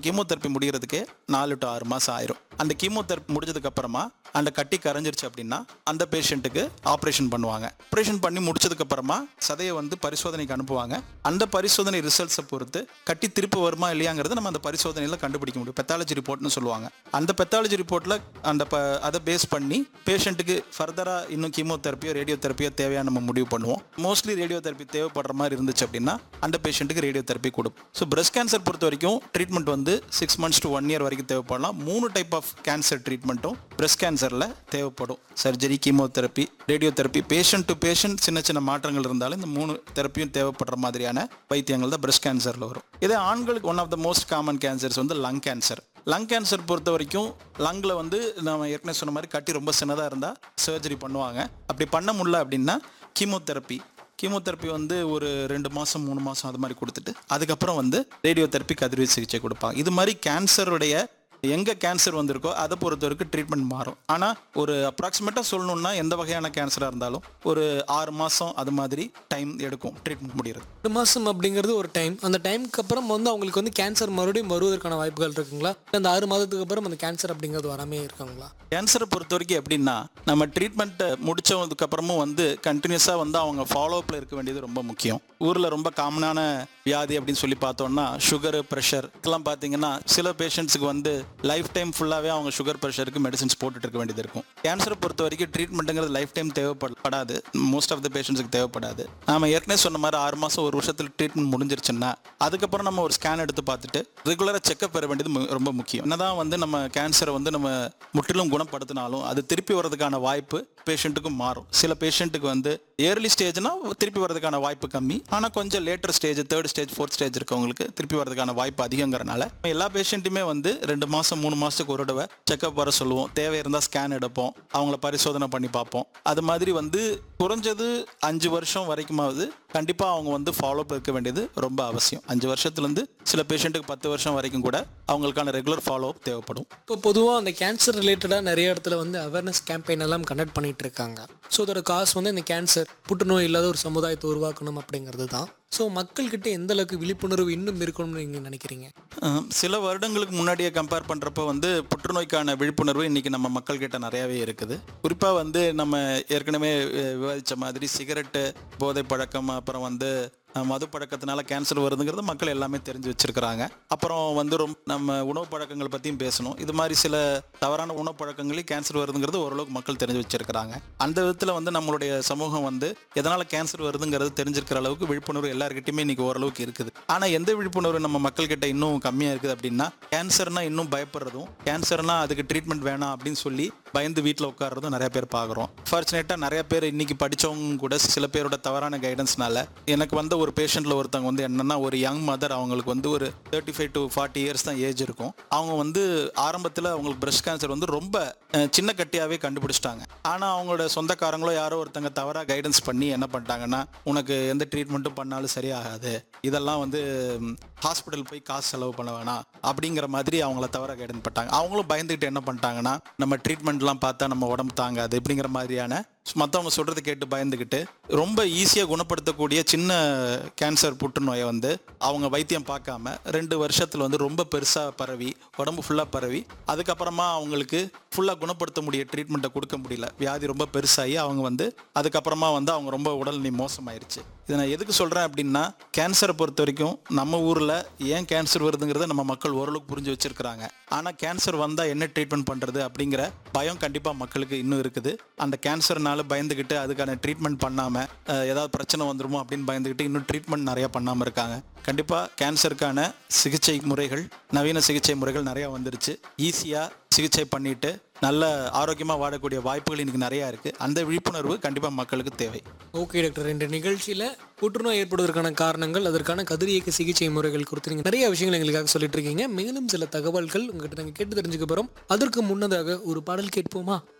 chemotherapy முடிகிறதுக்கே நாலு to ஆறு மாதம் ஆயிரும் அந்த கீமோதெரப்பி முடிஞ்சதுக்கு அப்புறமா அந்த கட்டி கரைஞ்சிருச்சு அப்படின்னா அந்த பேஷண்ட்டுக்கு ஆப்ரேஷன் பண்ணுவாங்க ஆப்ரேஷன் பண்ணி முடிச்சதுக்கு அப்புறமா சதையை வந்து பரிசோதனைக்கு அனுப்புவாங்க அந்த பரிசோதனை ரிசல்ட்ஸை பொறுத்து கட்டி திருப்பி வருமா இல்லையாங்கிறத நம்ம அந்த பரிசோதனையில் கண்டுபிடிக்க முடியும் பெத்தாலஜி ரிப்போர்ட்னு சொல்லுவாங்க அந்த பெத்தாலஜி ரிப்போர்ட்டில் அந்த ப அதை பேஸ் பண்ணி பேஷண்ட்டுக்கு ஃபர்தராக இன்னும் கீமோதெரப்பியோ ரேடியோ தெரப்பியோ தேவையான நம்ம முடிவு பண்ணுவோம் மோஸ்ட்லி ரேடியோ தெரப்பி தேவைப்படுற மாதிரி இருந்துச்சு அப்படின்னா அந்த பேஷண்ட்டுக்கு ரேடியோ தெரப்பி கொடுப்போம் ஸோ பிரஸ்ட் கேன்சர் பொறுத்த வரைக்கும் ட்ரீட்மெண்ட் வந்து six months to one year வரைக்கும் தேவைப்படலாம் மூணு டைப் ஆஃப் கேன்சர் ட்ரீட்மெண்ட்டும் பிரஸ்ட் கேன்சரில் தேவைப்படும் surgery chemotherapy radio therapy patient to patient சின்ன சின்ன மாற்றங்கள் இருந்தாலும் இந்த மூணு தெரப்பியும் தேவைப்படுற மாதிரியான வைத்தியங்கள் தான் பிரஸ்ட் கேன்சரில் வரும் இதே ஆண்களுக்கு one of the most common cancers வந்து லங் கேன்சர் லங் கேன்சர் பொறுத்த வரைக்கும் லங்கில் வந்து நம்ம ஏற்கனவே சொன்ன மாதிரி கட்டி ரொம்ப சின்னதாக இருந்தால் சர்ஜரி பண்ணுவாங்க அப்படி பண்ண முடியல அப்படின்னா கீமோதெரப்பி கீமோதெரப்பி வந்து ஒரு ரெண்டு மாதம் மூணு மாதம் அது மாதிரி கொடுத்துட்டு அதுக்கப்புறம் வந்து ரேடியோ தெரப்பி கதிர்வீச்சு சிகிச்சை கொடுப்பாங்க இது மாதிரி கேன்சருடைய எங்கே கேன்சர் வந்திருக்கோ அதை பொறுத்த வரைக்கும் ட்ரீட்மெண்ட் மாறும் ஆனால் ஒரு அப்ராக்சிமேட்டாக சொல்லணும்னா எந்த வகையான கேன்சராக இருந்தாலும் ஒரு ஆறு மாதம் அது மாதிரி டைம் எடுக்கும் ட்ரீட்மெண்ட் முடிகிறது ரெண்டு மாதம் அப்படிங்கிறது ஒரு டைம் அந்த டைமுக்கு அப்புறம் வந்து அவங்களுக்கு வந்து கேன்சர் மறுபடியும் வருவதற்கான வாய்ப்புகள் இருக்குங்களா இல்லை அந்த ஆறு மாதத்துக்கு அப்புறம் அந்த கேன்சர் அப்படிங்கிறது வராமே இருக்காங்களா கேன்சரை பொறுத்த வரைக்கும் எப்படின்னா நம்ம ட்ரீட்மெண்ட்டை முடிச்சதுக்கு அப்புறமும் வந்து கண்டினியூஸாக வந்து அவங்க ஃபாலோ அப்பில் இருக்க வேண்டியது ரொம்ப முக்கியம் ஊரில் ரொம்ப காமனான வியாதி அப்படின்னு சொல்லி பார்த்தோம்னா சுகரு ப்ரெஷர் இதெல்லாம் பார்த்தீங்கன்னா சில பேஷண்ட்ஸுக்கு வந்து லைஃப் டைம் ஃபுல்லாகவே அவங்க சுகர் ப்ரெஷருக்கு மெடிசின்ஸ் போட்டுட்டு இருக்க வேண்டியது இருக்கும் கேன்சரை பொறுத்த வரைக்கும் ட்ரீட்மெண்ட்டுங்கிறது லைஃப் டைம் தேவைப்படாது மோஸ்ட் ஆஃப் த பேஷண்ட்ஸுக்கு தேவைப்படாது நாம ஏற்கனவே சொன்ன மாதிரி ஆறு மாதம் ஒரு வருஷத்தில் ட்ரீட்மெண்ட் முடிஞ்சிருச்சுன்னா அதுக்கப்புறம் நம்ம ஒரு ஸ்கேன் எடுத்து பார்த்துட்டு ரெகுலராக செக்அப் பெற வேண்டியது மு- ரொம்ப முக்கியம் என்னதான் வந்து நம்ம கேன்சரை வந்து நம்ம முற்றிலும் குணப்படுத்தினாலும் அது திருப்பி வர்றதுக்கான வாய்ப்பு பேஷண்ட்டுக்கும் மாறும் சில பேஷண்ட்டுக்கு வந்து ஏர்லி ஸ்டேஜ்னா திருப்பி வர்றதுக்கான வாய்ப்பு கம்மி ஆனால் கொஞ்சம் later stage third stage fourth stage இருக்கவங்களுக்கு திருப்பி வர்றதுக்கான வாய்ப்பு அதிகங்கிறனால எல்லா பேஷண்ட்டுமே வந்து ரெண்டு மாதம் மூணு மாதத்துக்கு ஒரு தடவை செக்அப் வர சொல்லுவோம் தேவை இருந்தால் ஸ்கேன் எடுப்போம் அவங்கள பரிசோதனை பண்ணி பார்ப்போம் அது மாதிரி வந்து குறைஞ்சது அஞ்சு வருஷம் வரைக்குமாவது கண்டிப்பாக அவங்க வந்து ஃபாலோ இருக்க வேண்டியது ரொம்ப அவசியம் அஞ்சு வருஷத்துலேருந்து சில பேஷண்ட்டுக்கு பத்து வருஷம் வரைக்கும் கூட அவங்களுக்கான ரெகுலர் ஃபாலோ அப் தேவைப்படும் இப்போ பொதுவாக அந்த கேன்சர் ரிலேட்டடாக நிறைய இடத்துல வந்து அவேர்னஸ் கேம்பெயின் எல்லாம் கண்டக்ட் பண்ணிட்டு இருக்காங்க ஸோ அதோட காசு வந்து இந்த கேன்சர் புற்றுநோய் இல்லாத ஒரு சமுதாயத்தை உருவாக்கணும் அப்படிங்கிறது தான் ஸோ மக்கள்கிட்ட எந்த அளவுக்கு விழிப்புணர்வு இன்னும் இருக்கணும்னு நீங்கள் நினைக்கிறீங்க அஹ் சில வருடங்களுக்கு முன்னாடியே கம்பேர் பண்ணுறப்ப வந்து புற்றுநோய்க்கான விழிப்புணர்வு இன்னைக்கு நம்ம மக்கள்கிட்ட நிறையாவே இருக்குது குறிப்பாக வந்து நம்ம ஏற்கனவே அஹ், விவாதிச்ச மாதிரி சிகரெட்டு போதை பழக்கம் அப்புறம் வந்து அஹ், மது பழக்கத்தினால கேன்சர் வருதுங்கிறது மக்கள் எல்லாமே தெரிஞ்சு வச்சிருக்கிறாங்க அப்புறம் வந்து ரொம்ப நம்ம உணவு பழக்கங்கள் பற்றியும் பேசணும் இது மாதிரி சில தவறான உணவு பழக்கங்களையும் கேன்சர் வருதுங்கிறது ஓரளவுக்கு மக்கள் தெரிஞ்சு வச்சிருக்கிறாங்க அந்த விதத்தில் வந்து நம்மளுடைய சமூகம் வந்து எதனால் கேன்சர் வருதுங்கிறது தெரிஞ்சிருக்கிற அளவுக்கு விழிப்புணர்வு எல்லாருக்கிட்டையுமே இன்னைக்கு ஓரளவுக்கு இருக்குது ஆனால் எந்த விழிப்புணர்வு நம்ம மக்கள்கிட்ட இன்னும் கம்மியாக இருக்குது அப்படின்னா கேன்சர்னா இன்னும் பயப்படுறதும் கேன்சர்னா அதுக்கு ட்ரீட்மெண்ட் வேணாம் அப்படின்னு சொல்லி பயந்து வீட்டில் உட்கார்றதும் நிறைய பேர் பார்க்குறோம் ஃபார்ச்சுனேட்டாக நிறைய பேர் இன்னைக்கு படிச்சவங்க கூட சில பேரோட தவறான கைடன்ஸ்னால எனக்கு வந்த ஒரு பேஷண்ட்ல ஒருத்தவங்க வந்து என்னன்னா ஒரு யங் மதர் அவங்களுக்கு வந்து ஒரு thirty five to forty years தான் ஏஜ் இருக்கும் அவங்க வந்து ஆரம்பத்தில் அவங்களுக்கு பிரஸ்ட் கேன்சர் வந்து ரொம்ப அஹ், சின்ன கட்டியாவே கண்டுபிடிச்சிட்டாங்க ஆனால் அவங்களோட சொந்தக்காரங்களோ யாரோ ஒருத்தங்க தவறாக கைடன்ஸ் பண்ணி என்ன பண்ணிட்டாங்கன்னா உனக்கு எந்த ட்ரீட்மெண்ட்டும் பண்ணாலும் சரியாகாது இதெல்லாம் வந்து ஹாஸ்பிட்டல் போய் காசு செலவு பண்ண வேணாம் அப்படிங்கிற மாதிரி அவங்கள தவற கைடன் பண்ணிட்டாங்க அவங்களும் பயந்துக்கிட்டு என்ன பண்ணிட்டாங்கன்னா நம்ம ட்ரீட்மெண்ட்லாம் பார்த்தா நம்ம உடம்பு தாங்காது இப்படிங்கிற மாதிரியான மற்றவங்க சொல்றது கேட்டு பயந்துக்கிட்டு ரொம்ப ஈஸியாக குணப்படுத்தக்கூடிய சின்ன கேன்சர் புற்றுநோயை வந்து அவங்க வைத்தியம் பார்க்காம ரெண்டு வருஷத்தில் வந்து ரொம்ப பெருசாக பரவி உடம்பு ஃபுல்லாக பரவி அதுக்கப்புறமா அவங்களுக்கு ஃபுல்லாக குணப்படுத்த முடிய ட்ரீட்மெண்ட்டை கொடுக்க முடியல வியாதி ரொம்ப பெருசாகி அவங்க வந்து அதுக்கப்புறமா வந்து அவங்க ரொம்ப உடல்நிலை மோசமாயிருச்சு இதை நான் எதுக்கு சொல்கிறேன் அப்படின்னா கேன்சரை பொறுத்த வரைக்கும் நம்ம ஊரில் ஏன் கேன்சர் வருதுங்கிறத நம்ம மக்கள் ஓரளவுக்கு புரிஞ்சு வச்சிருக்கிறாங்க ஆனால் கேன்சர் வந்தால் என்ன ட்ரீட்மெண்ட் பண்ணுறது அப்படிங்கிற பயம் கண்டிப்பாக மக்களுக்கு இன்னும் இருக்குது அந்த கேன்சர்னால பயந்துக்கிட்டு அதுக்கான ட்ரீட்மெண்ட் பண்ணாமல் ஏதாவது பிரச்சனை வந்துருமோ அப்படின்னு பயந்துக்கிட்டு இன்னும் ட்ரீட்மெண்ட் நிறையா பண்ணாமல் இருக்காங்க கண்டிப்பாக கேன்சருக்கான சிகிச்சை முறைகள் நவீன சிகிச்சை முறைகள் நிறையா வந்துருச்சு ஈஸியாக சிகிச்சை பண்ணிட்டு நல்ல ஆரோக்கியமாக வாழக்கூடிய வாய்ப்புகள் இன்னைக்கு நிறையா இருக்குது அந்த விழிப்புணர்வு கண்டிப்பாக மக்களுக்கு தேவை ஓகே டாக்டர் இந்த நிகழ்ச்சியில் புற்றுநோய் ஏற்படுவதற்கான காரணங்கள் அதற்கான கதிரியக்க சிகிச்சை முறைகள் குறித்து நீங்கள் நிறைய விஷயங்கள் எங்களுக்காக சொல்லிட்டு இருக்கீங்க மேலும் சில தகவல்கள் உங்ககிட்ட நாங்கள் கேட்டு தெரிஞ்சுக்க போகிறோம் அதற்கு முன்னதாக ஒரு பாடல் கேட்போமா